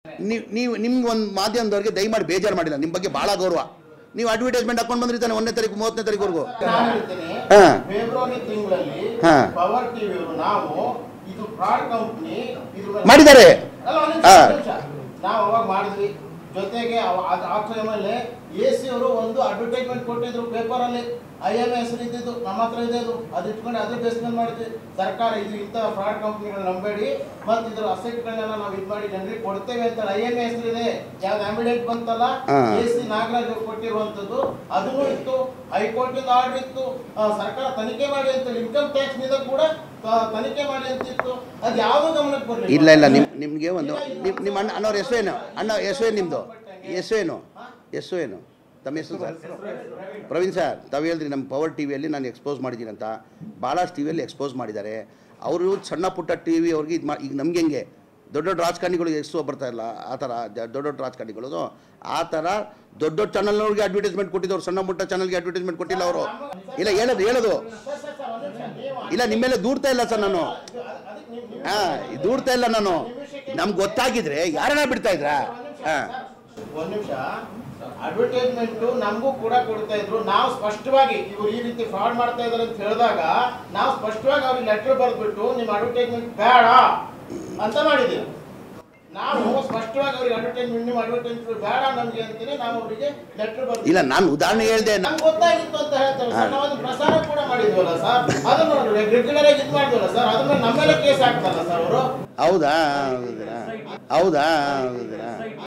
ನೀವು ನೀವು ನಿಮ್ಗೆ ಒಂದು ಮಾಧ್ಯಮದವ್ರಿಗೆ ದಯಮಾಡಿ ಬೇಜಾರು ಮಾಡಿಲ್ಲ ನಿಮ್ಮ ಬಗ್ಗೆ ಭಾಳ ಗೌರವ ನೀವು ಅಡ್ವರ್ಟೈಸ್ಮೆಂಟ್ ಹಾಕೊಂಡು ಬಂದಿರ್ತಾನೆ ಒಂದನೇ ತಾರೀಕು ಮೂವತ್ತನೇ ತಾರೀಕುವರೆಗೂ ನಾನು ಹೇಳ್ತೇನೆ ಹಾ. ಫೆಬ್ರವರಿ ತಿಂಗಳಲ್ಲಿ ಹಾ. ಪವರ್ ಟಿವಿ ನಾವು ಇದು ಫ್ರಾಡ್ ಕಂಪ್ನಿ ಇದು ಮಾಡಿದ್ದಾರೆ ಅಲ್ಲ, ಒಂದ್ ನಿಮಿಷ, ಹಾ. ಒಂದ್ ನಿಮಿಷ. ನಾವು ಅವಾಗ ಮಾಡಿದ್ವಿ ಜೊತೆಗೆ ಅವ- ಅದ್ ಆ ಟೈಮಲ್ಲಿ ಎ ಸಿ ಅವರು ಒಂದು ಅಡ್ವರ್ಟೈಸ್ಮೆಂಟ್ ಕೊಟ್ಟಿದ್ರು ಪೇಪರ್ ಅಲ್ಲಿ ಐ ಎಂ ಹೆಸರು ಇದ್ದಿದ್ದು ನಮ್ಮ ಹತ್ರ ಇದೆ ಅದು ಅದು ಇಟ್ಕೊಂಡು ಅದ್ರ ಬೇಸ್ ಮೇಲೆ ಮಾಡಿದ್ವಿ ಸರ್ಕಾರ ಇದು ಇಂಥ ಫ್ರಾಡ್ ಕಂಪ್ನಿಗಳು ನಂಬೇಡಿ ಮತ್ತು ಇದ್ರ ಅಸೆಟ್ಗಳನ್ನೆಲ್ಲ ನಾವು ಇದು ಮಾಡಿ ಜನರಿಗೆ ಕೊಡ್ತೇವೆ ಅಂತ ಐ ಎಂ ಹೆಸರು ಇದೆ ಯಾವ್ದು ಆಂಬಿಡೆಂಟ್ ಬಂತಲ್ಲ ಹಾ. ಎ ಸಿ ನಾಗರಾಜ್ ಅವ್ರು ಕೊಟ್ಟಿರುವಂತದ್ದು ಅದನ್ನು ಇತ್ತು ಹೈಕೋರ್ಟ್ ಇಂದ ಆರ್ಡರ್ ಇತ್ತು ಆ, ಸರ್ಕಾರ ತನಿಖೆ ಮಾಡಿ ಅಂತ ಇನ್ಕಮ್ ಟ್ಯಾಕ್ಸ್ ನಿಂದ ಕೂಡ ಆ, ತನಿಖೆ ಮಾಡಿ ಅಂತಿತ್ತು ಅದು ಯಾವ್ದು ಗಮನಕ್ಕೆ ಬರಲಿಲ್ಲ ಇಲ್ಲ ಇಲ್ಲ ನಿಮ್ ನಿಮಗೆ ಒಂದು ನಿಮ್ಮ ನಿಮ್ಮ ಅಣ್ಣ ಅಣ್ಣವ್ರ ಹೆಸರು ಏನು ಅಣ್ಣ ಹೆಸರು ಏನು ನಿಮ್ಮದು ಹೆಸರು ಏನು ಹೆಸರು ಏನು ತಮ್ಮ ಹೆಸರು ಸರ್ ಪ್ರವೀಣ್ ಸರ್ ತಾವು ಹೇಳಿದ್ರಿ ನಮ್ಮ ಪವರ್ ಟಿ ವಿಯಲ್ಲಿ ನಾನು ಎಕ್ಸ್ಪೋಸ್ ಮಾಡಿದ್ದೀನಿ ಅಂತ ಭಾಳಷ್ಟು ಟಿ ವಿಯಲ್ಲಿ ಎಕ್ಸ್ಪೋಸ್ ಮಾಡಿದ್ದಾರೆ ಅವರು ಸಣ್ಣ ಪುಟ್ಟ ಟಿ ವಿ ಅವ್ರಿಗೆ ಇದು ಮಾ ಈಗ ನಮ್ಗೆ ಹೆಂಗೆ ದೊಡ್ಡ ದೊಡ್ಡ ರಾಜಕಾರಣಿಗಳು ಎಷ್ಟು ಬರ್ತಾ ಇಲ್ಲ ಆ ಥರ ಜ- ದೊಡ್ಡ ದೊಡ್ಡ ರಾಜಕಾರಣಿಗಳು ಆ ಥರ ದೊಡ್ಡ ದೊಡ್ಡ ಚಾನಲ್ನವ್ರಿಗೆ ಅಡ್ವರ್ಟೈಸ್ಮೆಂಟ್ ಕೊಟ್ಟಿದ್ದವ್ರು ಸಣ್ಣ ಪುಟ್ಟ ಚಾನಲ್ಗೆ ಅಡ್ವರ್ಟೈಸ್ಮೆಂಟ್ ಕೊಟ್ಟಿಲ್ಲ ಅವರು ಇಲ್ಲ ಹೇಳೋದು ಹೇಳೋದು ಸರ್, ಸರ್, ಸರ್, ಒಂದ್ ನಿಮಿಷ. ನೀವು ಇಲ್ಲ ನಿಮ್ಮ ಮೇಲೆ ದೂಡ್ತಾ ಇಲ್ಲ ಸರ್ ನಾನು ಅದು- ಅದಕ್ಕೆ ನೀವು- ನೀವು- ಹಾಂ ದೂಡ್ತಾ ಇಲ್ಲ ನಾನು ನಮ್ಗೆ ಗೊತ್ತಾಗಿದ್ರೆ ಯಾರನ್ನ ಬಿಡ್ತಾ ಇದ್ರಾ ಹಾಂ ಒಂದ್ ನಿಮಿಷ ಅಡ್ವರ್ಟೈಸ್ಮೆಂಟ್ ನಮಗೂ ಕೂಡ ಕೊಡ್ತಾ ಇದ್ರು ನಾವು ಸ್ಪಷ್ಟವಾಗಿ ಇವರು ಈ ರೀತಿ ಫ್ರಾಡ್ ಮಾಡ್ತಾ ಇದಾರೆ ಅಂತ ಹೇಳಿದಾಗ ನಾವು ಸ್ಪಷ್ಟವಾಗಿ ಅವ್ರಿಗೆ ಲೆಟರ್ ಬರೆದ್ಬಿಟ್ಟು ನಿಮ್ಮ ಅಡ್ವರ್ಟೈಸ್ಮೆಂಟ್ ಬೇಡ ಅಂತ ಮಾಡಿದ್ದೀವಿ ನಾವು ಸ್ಪಷ್ಟವಾಗಿ ಅವ್ರಿಗೆ ಅಡ್ವರ್ಟೈಸ್ಮೆಂಟ್ ನಿಮ್ಮ ಅಡ್ವರ್ಟೈಸ್ಮೆಂಟ್ ಬೇಡ ನಮ್ಗೆ ಅಂತೀನಿ ನಾವು ಅವರಿಗೆ ಲೆಟರ್ ಬರ್ತೀವಿ ಇಲ್ಲ ನಾನು ಉದಾಹರಣೆ ಹೇಳ್ದೆ ನಮ್ಗೆ ಗೊತ್ತಾಗಿತ್ತು ಅಂತ ಹೇಳ್ತಾರೆ ಸರ್ ನಾವು ಅದನ್ನ ಪ್ರಸಾರ ಕೂಡ ಮಾಡಿದ್ವಲ್ಲ ಸರ್ ಅದನ್ನು ರೆಗ್ಯುಲರ್ ಆಗಿ ಇದು ಮಾಡಿದ್ವಲ್ಲ ಸರ್ ಅದ್ರ ಮೇಲೆ ನಮ್ಮ ಮೇಲೆ ಕೇಸ್ ಹಾಕ್ತಾರಲ್ಲ ಸರ್ ಅವರು ಹೌದಾ ಹೌದಾ ಹೌದಾ ಹೌದಾ